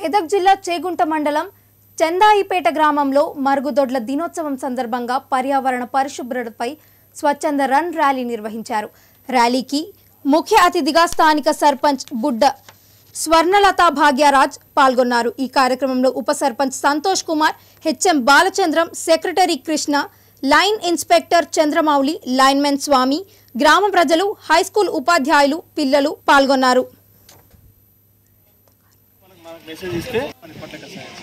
మెదక్ జిల్లా చేగుంట మండలం చందాయిపేట గ్రామంలో మరుగుదొడ్ల దినోత్సవం సందర్భంగా పర్యావరణ పరిశుభ్రతపై స్వచ్ఛంద రన్ ర్యాలీ నిర్వహించారు ర్యాలీకి ముఖ్య అతిథిగా స్థానిక సర్పంచ్ బుడ్డ స్వర్ణలత భాగ్యరాజ్ పాల్గొన్నారు ఈ కార్యక్రమంలో ఉప sarpanch Santosh Kumar HM Balachandram secretary Krishna line inspector Chandramouli linemen Swamy గ్రామ ప్రజలు హైస్కూల్ ఉపాధ్యాయులు పిల్లలు పాల్గొన్నారు వాళ్ళకి మనకు మెసేజ్ ఇస్తే మన పట్ల సహాయం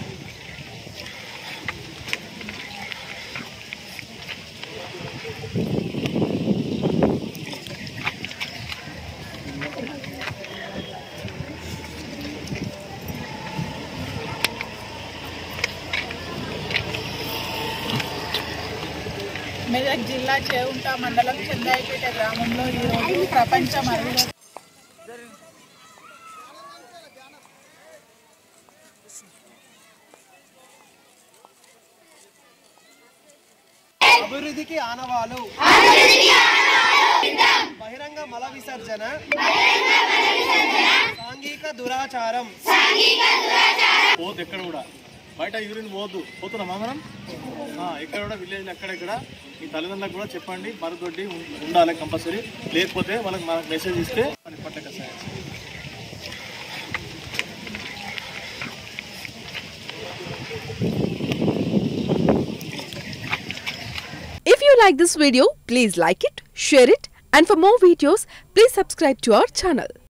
మెదక్ జిల్లా చేవుంట మండలం చందాయిపేట గ్రామంలో ఈరోజు ప్రపంచ మరుగుదొడ్ల అభివృద్ధికి ఆనవాలు బహిరంగ మల విసర్జన సాంఘిక దురాచారం పోదు ఎక్కడ కూడా బయట యూరిన్ పోదు పోతున్నాం మనం ఆ, ఎక్కడ కూడా విలేజ్ ఎక్కడెక్కడ మీ తల్లిదండ్రులకు కూడా చెప్పండి మరుదొడ్డి ఉం- ఉండాలి కంపల్సరీ లేకపోతే వాళ్ళకి మనకు మెసేజ్ ఇస్తే మన పట్ల సహాయం If you like this video, please like it, share it, and for more videos, please subscribe to our channel.